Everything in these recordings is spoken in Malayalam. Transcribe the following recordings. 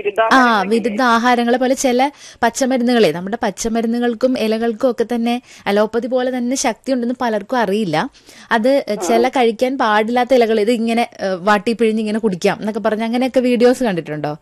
വിരുദ്ധ ആ വിരുദ്ധ ആഹാരങ്ങളെ പോലെ ചില പച്ചമരുന്നുകളെ നമ്മുടെ പച്ചമരുന്നുകൾക്കും ഇലകൾക്കും ഒക്കെ തന്നെ അലോപ്പതി പോലെ തന്നെ ശക്തി ഉണ്ടെന്ന് പലർക്കും അറിയില്ല അത് ചില കഴിക്കാൻ പാടില്ലാത്ത ഇലകൾ ഇത് ഇങ്ങനെ ഏഹ്, വാട്ടി പിഴിഞ്ഞ് ഇങ്ങനെ കുടിക്കാം എന്നൊക്കെ പറഞ്ഞ് അങ്ങനെയൊക്കെ വീഡിയോസ് കണ്ടിട്ടുണ്ടോ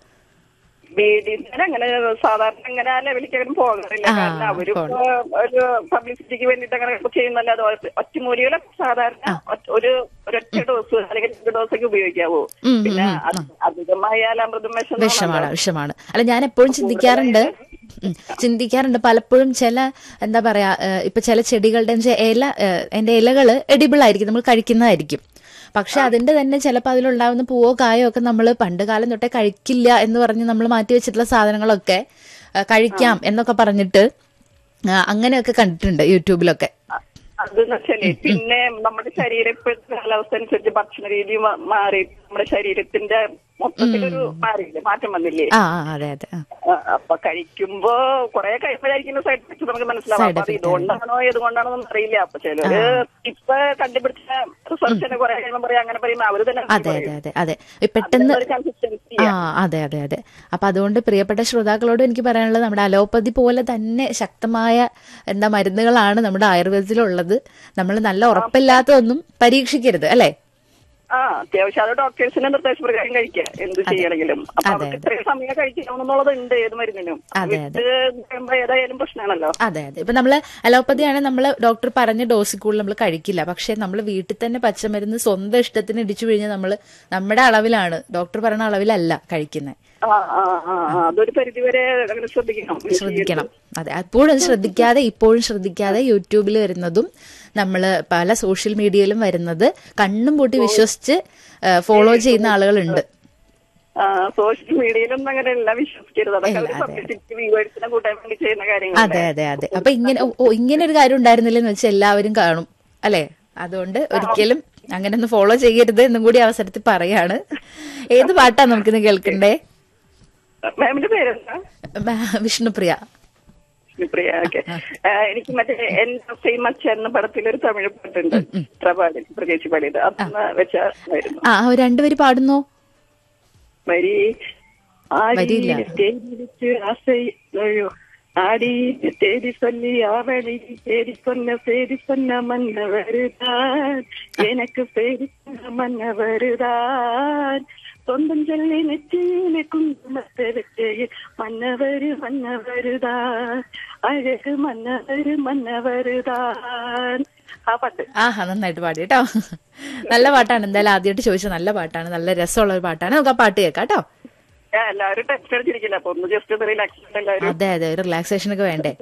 വീടിന്റെ അങ്ങനെ സാധാരണ അങ്ങനെ ആ ലെവലിലേക്ക് അങ്ങനെ പോകാറില്ല ആ, കാരണം അവര് പോകണ്ട. ഒരു പബ്ലിസിറ്റിക്ക് വേണ്ടിട്ട് അങ്ങനെ ചെയ്യുന്നല്ലാതെ ഒറ്റ- ഒറ്റമൂലികളെ സാധാരണ ഒറ്റ- ഒരു ഒരൊറ്റ ഡോസ് അല്ലെങ്കിൽ രണ്ട് ഡോസ് ഒക്കെ ഉപയോഗിക്കാവൂ ഉം, ഉം, പിന്നെ ഉം, അത് അധികമായാൽ അമൃതം വിഷം വിഷമാണ് വിഷമാണ് അല്ല ഞാൻ എപ്പോഴും ചിന്തിക്കാറുണ്ട് ഉം, ചിന്തിക്കാറുണ്ട് പലപ്പോഴും ചില എന്താ പറയാ ഏഹ്, ഇപ്പൊ ചില ചെടികളുടെ എന്ന് വെച്ചാ ഇല ഏഹ്, അതിന്റെ ഇലകള് എഡിബിൾ ആയിരിക്കും നമ്മൾ കഴിക്കുന്നതായിരിക്കും പക്ഷെ അതിന്റെ തന്നെ ചിലപ്പോൾ അതിലുണ്ടാവുന്ന പൂവോ കായോ ഒക്കെ നമ്മൾ പണ്ട് കാലം തൊട്ടേ കഴിക്കില്ല എന്ന് പറഞ്ഞ് നമ്മൾ മാറ്റി വെച്ചിട്ടുള്ള സാധനങ്ങളൊക്കെ ഏഹ്, കഴിക്കാം എന്നൊക്കെ പറഞ്ഞിട്ട് ആ, അങ്ങനെയൊക്കെ കണ്ടിട്ടുണ്ട് യൂട്യൂബിലൊക്കെ അതെന്ന് വെച്ചാല് പിന്നെ നമ്മുടെ ശരീരം ഇപ്പോഴത്തെ കാലാവസ്ഥ അനുസരിച്ച് ഭക്ഷണ രീതി മാ- മാറി നമ്മുടെ ശരീരത്തിന്റെ മൊത്തത്തിലൊരു മാറിയില്ലേ മാറ്റം വന്നില്ലേ ആ ആ, അതെ അതെ ആ. ആ, അപ്പൊ കഴിക്കുമ്പോ കുറെ കഴിക്കുമ്പോഴായിരിക്കും സൈഡ് എഫക്ട്സ് നമുക്ക് മനസ്സിലാവും Side അപ്പൊ അത് effect ഇതുകൊണ്ടാണോ ഇതുകൊണ്ടാണോ എന്ന് അറിയില്ല അപ്പൊ ചിലര് ഇപ്പൊ കണ്ടുപിടിച്ച റിസർച്ചിനെ കുറെ കഴിയുമ്പോൾ പറയും അങ്ങനെ പറയുമ്പോ അവര് തന്നെ അതെ അതെ അതെ അതെ ഈ പെട്ടെന്ന് കൺസിസ്റ്റൻസി ആ അതെ അതെ അതെ അപ്പൊ അതുകൊണ്ട് പ്രിയപ്പെട്ട ശ്രോതാക്കളോട് എനിക്ക് പറയാനുള്ളത് നമ്മുടെ അലോപ്പതി പോലെ തന്നെ ശക്തമായ എന്താ മരുന്നുകളാണ് നമ്മുടെ ആയുർവേദത്തിലുള്ളത് നമ്മൾ നല്ല ഉറപ്പില്ലാത്തതൊന്നും പരീക്ഷിക്കരുത് അല്ലെ ആ അത്യാവശ്യം അത് ഡോക്ടേഴ്സിന്റെ നിർദ്ദേശപ്രകാരം കഴിക്കുക എന്ത് ചെയ്യണമെങ്കിലും അപ്പൊ അതെ, അവർക്ക് ഇത്രയും സമയം കഴിക്കണമെന്നുള്ളത് ഉണ്ട് ഏത് മരുന്നിനും അതെ, വിട്ട് കഴിയുമ്പോ ഏതായാലും പ്രശ്നമാണല്ലോ അതെ അതെ ഇപ്പൊ നമ്മള് അലോപ്പതി ആണെങ്കിൽ നമ്മൾ ഡോക്ടർ പറഞ്ഞ ഡോസിൽ കൂടുതൽ നമ്മൾ കഴിക്കില്ല പക്ഷെ നമ്മൾ വീട്ടിൽ തന്നെ പച്ചമരുന്ന് സ്വന്തം ഇഷ്ടത്തിന് ഇടിച്ചു കഴിഞ്ഞാൽ നമ്മൾ നമ്മുടെ അളവിലാണ് ഡോക്ടർ പറയുന്ന അളവിലല്ല കഴിക്കുന്നത് ആ ആ ആ ആ, അതൊരു പരിധി വരെ അങ്ങനെ ശ്രദ്ധിക്കണം ശ്രദ്ധിക്കണം അതെ അപ്പോഴും അത് ശ്രദ്ധിക്കാതെ ഇപ്പോഴും ശ്രദ്ധിക്കാതെ യൂട്യൂബിൽ വരുന്നതും നമ്മൾ പല സോഷ്യൽ മീഡിയയിലും വരുന്നത് കണ്ണും പൂട്ടി വിശ്വസിച്ച് ഫോളോ ചെയ്യുന്ന ആളുകളുണ്ട് ആ സോഷ്യൽ മീഡിയയിലൊന്നും അങ്ങനെ എല്ലാം വിശ്വസിക്കരുത് അതൊക്കെ ഇല്ല, അവര് അതെ, പബ്ലിസിറ്റി വ്യൂവേഴ്സിനെ കൂട്ടാൻ വേണ്ടി ചെയ്യുന്ന കാര്യങ്ങൾ അതെ അതെ അതെ അപ്പൊ ഇങ്ങനെ ഓ, ഓ ഇങ്ങനെ ഒരു കാര്യം ഉണ്ടായിരുന്നില്ലെന്ന് വെച്ചാൽ എല്ലാവരും കാണും അല്ലെ അതുകൊണ്ട് ഒരിക്കലും അങ്ങനെ ഒന്ന് ഫോളോ ചെയ്യരുത് എന്നും കൂടി അവസരത്തിൽ പറയാണ് ഏത് പാട്ടാ നമുക്കിന്ന് കേൾക്കണ്ടേ മാമിന്റെ പേരെന്താ മ- വിഷ്ണുപ്രിയ പ്രിയ ഓക്കെ എനിക്ക് മറ്റേ എൻ ഫേമസ് എന്ന പടത്തിൽ ഒരു തമിഴ് പാട്ടുണ്ട് പ്രഭാടി പ്രകേശ് പാടിയത് അതൊന്ന് വെച്ചായിരുന്നു ആ അവർ രണ്ടുപേര് പാടുന്നോ വരി ആടി വരിയില്ല. തേടിച്ച് ആസை ஐயோ ஆடி தேடி சொல்லி ஆவடி தேடி சொன்ன சேதி சொன்ன மன்னவருதான் எனக்கு சேதி சொன்ன மன்னவருதான் சொந்தம் சொல்லி நெற்றியிலே குங்குமத்தை வச்சே மன்னவரு மன்னவருதான் அழகு மன்னவரு மன்னவருதான் ആ പാട്ട് ആഹാ നന്നായിട്ട് പാടി കേട്ടോ നല്ല പാട്ടാണ് എന്തായാലും ആദ്യമായിട്ട് ചോദിച്ചത് നല്ല പാട്ടാണ് നല്ല രസമുള്ള ഒരു പാട്ടാണ് നമുക്ക് ആ പാട്ട് കേൾക്കാം കേട്ടോ ഞാൻ എല്ലാവരും ടെക്സ്റ്റ് അടിച്ചിരിക്കില്ല അപ്പൊ ഒന്ന് ജസ്റ്റ് ഒന്ന് റിലാക്സ് എല്ലാവരും അതെ അതെ ഒരു റിലാക്സേഷൻ ഒക്കെ വേണ്ടേ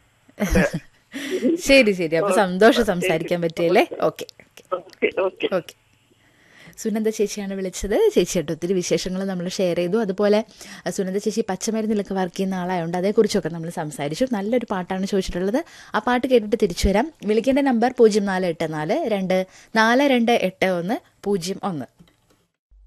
ശരി ശരി അപ്പൊ സന്തോഷം സംസാരിക്കാൻ പറ്റിയല്ലേ okay okay okay okay Sunanda ചേച്ചിയാണ് വിളിച്ചത് ചേച്ചിയായിട്ട് ഒത്തിരി വിശേഷങ്ങൾ നമ്മൾ ഷെയർ ചെയ്തു അതുപോലെ അഹ് സുനന്ദ ചേച്ചി പച്ചമരുന്നിലൊക്കെ വർക്ക് ചെയ്യുന്ന ആളായതുകൊണ്ട് അതേക്കുറിച്ചൊക്കെ നമ്മൾ സംസാരിച്ചു നല്ലൊരു പാട്ടാണ് ചോദിച്ചിട്ടുള്ളത് ആ പാട്ട് കേട്ടിട്ട് തിരിച്ചു വരാം വിളിക്കേണ്ട നമ്പർ പൂജ്യം നാല് എട്ട് നാല് രണ്ട് നാല് രണ്ട് എട്ട് ഒന്ന് പൂജ്യം ഒന്ന്